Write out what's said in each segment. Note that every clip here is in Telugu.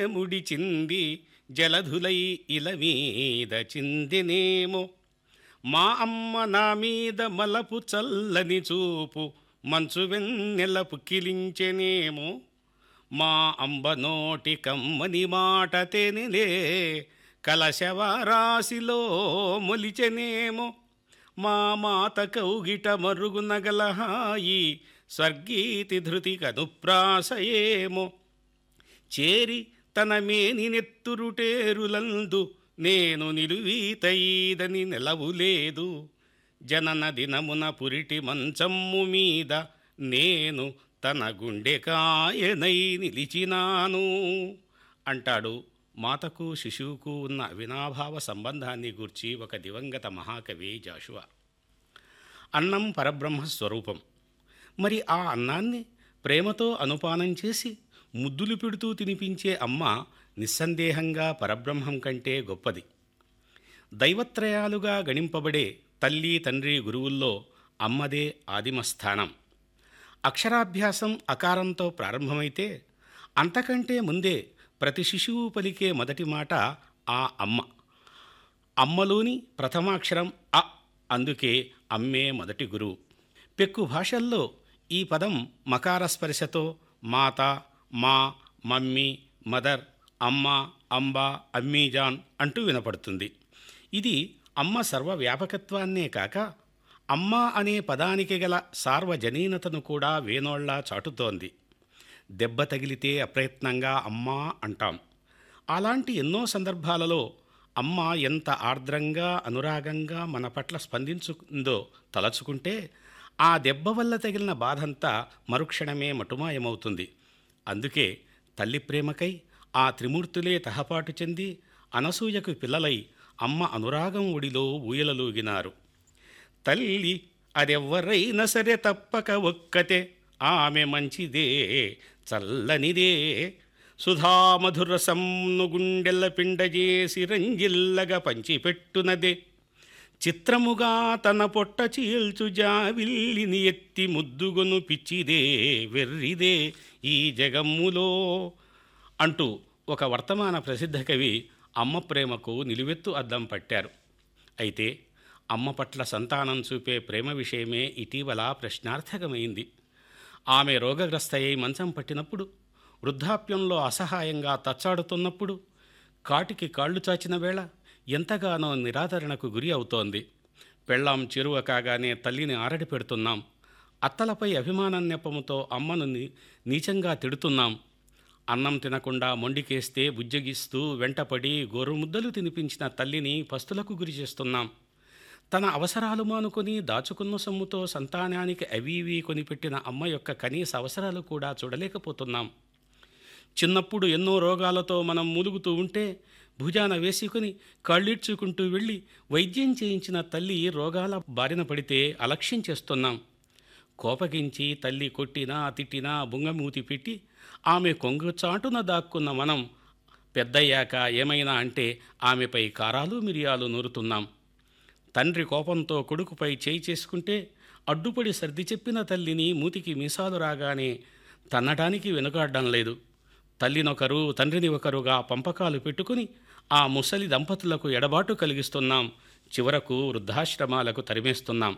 ముడిచింది జలధులై ఇల మీద చిందినేమో మా అమ్మ నా మీద మలపు చల్లని చూపు మంచు వెన్నెల పుక్కిలించెనేమో మా అంబ నోటి కమ్మని మాట తెనిలే కలశవరాశిలో మొలిచెనేమో మా మాత కౌగిట మరుగునగల హాయి స్వర్గీతి ధృతి కనుప్రాసయేమో చేరి తన మేని నెత్తురుటేరులందు నేను నిలువీతైదని నెలవులేదు జనన దినమున పురిటి మంచమ్ము మీద నేను తన గుండెకాయనై నిలిచినాను అంటాడు మాతకు శిశువుకు ఉన్న అవినాభావ సంబంధాన్ని గూర్చి ఒక దివంగత మహాకవి జాషువా అన్నం పరబ్రహ్మ స్వరూపం మరి ఆ అన్నాన్ని ప్రేమతో అనుపానం చేసి ముద్దులు పెడుతూ తినిపించే అమ్మ నిస్సందేహంగా పరబ్రహ్మం కంటే గొప్పది దైవత్రయాలుగా గణింపబడే తల్లి తండ్రి గురువుల్లో అమ్మదే ఆదిమస్థానం అక్షరాభ్యాసం అకారంతో ప్రారంభమైతే అంతకంటే ముందే ప్రతి శిశువు పలికే మొదటి మాట ఆ అమ్మ అమ్మలోని ప్రథమాక్షరం అ అందుకే అమ్మే మొదటి గురువు పెక్కు భాషల్లో ఈ పదం మకార స్పర్శతో మాత మా మమ్మీ మదర్ అమ్మ అంబ అమ్మీజాన్ అంటూ వినపడుతుంది ఇది అమ్మ సర్వవ్యాపకత్వాన్నే కాక అమ్మ అనే పదానికి గల సార్వజనీనతను కూడా వేనోళ్లా చాటుతోంది దెబ్బ తగిలితే అప్రయత్నంగా అమ్మా అంటాం అలాంటి ఎన్నో సందర్భాలలో అమ్మ ఎంత ఆర్ద్రంగా అనురాగంగా మన పట్ల స్పందించుకుందో తలచుకుంటే ఆ దెబ్బ వల్ల తగిలిన బాధంతా మరుక్షణమే మటుమాయమవుతుంది అందుకే తల్లి ప్రేమకై ఆ త్రిమూర్తులే తహపాటు చెంది అనసూయకు పిల్లలై అమ్మ అనురాగం ఒడిలో ఊయలలూగినారు తల్లి అదెవ్వరైనా సరే తప్పక ఒక్కతే ఆమె మంచిదే చల్లనిదే సుధామధుర సమ్ను గుండెల్ల పిండజేసి రంజిల్లగా పంచిపెట్టునదే చిత్రముగా తన పొట్ట చీల్చు జావిల్లిని ఎత్తి ముద్దుగొను పిచ్చిదే వెర్రిదే ఈ జగమ్ములో అంటూ ఒక వర్తమాన ప్రసిద్ధ కవి అమ్మ ప్రేమకు నిలువెత్తు అద్దం పట్టారు అయితే అమ్మ పట్ల సంతానం చూపే ప్రేమ విషయమే ఇటీవల ప్రశ్నార్థకమైంది ఆమె రోగగ్రస్తయ్యి మంచం పట్టినప్పుడు వృద్ధాప్యంలో అసహాయంగా తచ్చాడుతున్నప్పుడు కాటికి కాళ్ళు చాచిన వేళ ఎంతగానో నిరాదరణకు గురి అవుతోంది పెళ్ళాం చెరువ కాగానే తల్లిని ఆరడి పెడుతున్నాం అత్తలపై అభిమానం నెపముతో అమ్మను ని- నీచంగా తిడుతున్నాం అన్నం తినకుండా మొండికేస్తే బుజ్జగిస్తూ వెంటపడి గోరుముద్దలు తినిపించిన తల్లిని పస్తులకు గురి చేస్తున్నాం తన అవసరాలు మానుకొని దాచుకున్న సొమ్ముతో సంతానానికి అవి ఇవి కొనిపెట్టిన అమ్మ యొక్క కనీస అవసరాలు కూడా చూడలేకపోతున్నాం చిన్నప్పుడు ఎన్నో రోగాలతో మనం మూలుగుతూ ఉంటే భుజాన వేసుకుని కళ్ళిడ్చుకుంటూ వెళ్ళి వైద్యం చేయించిన తల్లి రోగాల బారిన పడితే అలక్ష్యం చేస్తున్నాం కోపగించి తల్లి కొట్టినా తిట్టినా బుంగమూతి పెట్టి ఆమె కొంగు చాటున దాక్కున్న మనం పెద్దయ్యాక ఏమైనా అంటే ఆమెపై కారాలు మిరియాలు నూరుతున్నాం తండ్రి కోపంతో కొడుకుపై చేయి చేసుకుంటే అడ్డుపడి సర్ది చెప్పిన తల్లిని మూతికి మీసాలు రాగానే తన్నటానికి వెనుకాడడం లేదు తల్లినొకరు తండ్రిని ఒకరుగా పంపకాలు పెట్టుకుని ఆ ముసలి దంపతులకు ఎడబాటు కలిగిస్తున్నాం చివరకు వృద్ధాశ్రమాలకు తరిమేస్తున్నాం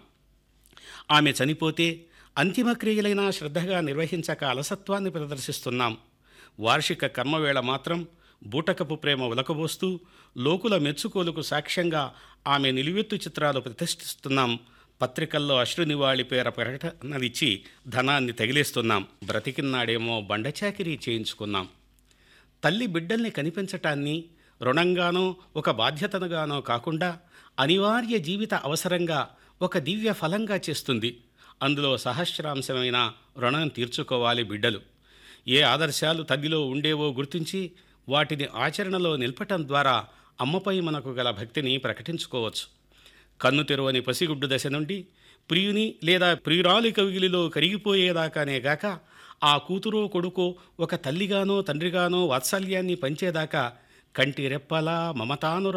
ఆమె చనిపోతే అంతిమ క్రియలైనా శ్రద్ధగా నిర్వహించక అలసత్వాన్ని ప్రదర్శిస్తున్నాం వార్షిక కర్మవేళ మాత్రం బూటకపు ప్రేమ ఉలకబోస్తూ లోకుల మెచ్చుకోలుకు సాక్ష్యంగా ఆమె నిలువెత్తు చిత్రాలు ప్రతిష్ఠిస్తున్నాం పత్రికల్లో అశ్రు నివాళి పేర ప్రకటనలిచ్చి ధనాన్ని తగిలేస్తున్నాం బ్రతికిన్నాడేమో బండచాకిరీ చేయించుకున్నాం తల్లి బిడ్డల్ని కనిపించటాన్ని రుణంగానో ఒక బాధ్యతగానో కాకుండా అనివార్య జీవిత అవసరంగా ఒక దివ్య ఫలంగా చేస్తుంది అందులో సహస్రాంశమైన రుణం తీర్చుకోవాలి బిడ్డలు ఏ ఆదర్శాలు తల్లిలో ఉండేవో గుర్తించి వాటిని ఆచరణలో నిలపటం ద్వారా అమ్మపై మనకు గల భక్తిని ప్రకటించుకోవచ్చు కన్ను తెరవని పసిగుడ్డు దశ నుండి ప్రియుని లేదా ప్రియురాలి కవిగిలిలో కరిగిపోయేదాకానే గాక ఆ కూతురో కొడుకో ఒక తల్లిగానో తండ్రిగానో వాత్సల్యాన్ని పంచేదాకా కంటి రెప్పలా మమతాను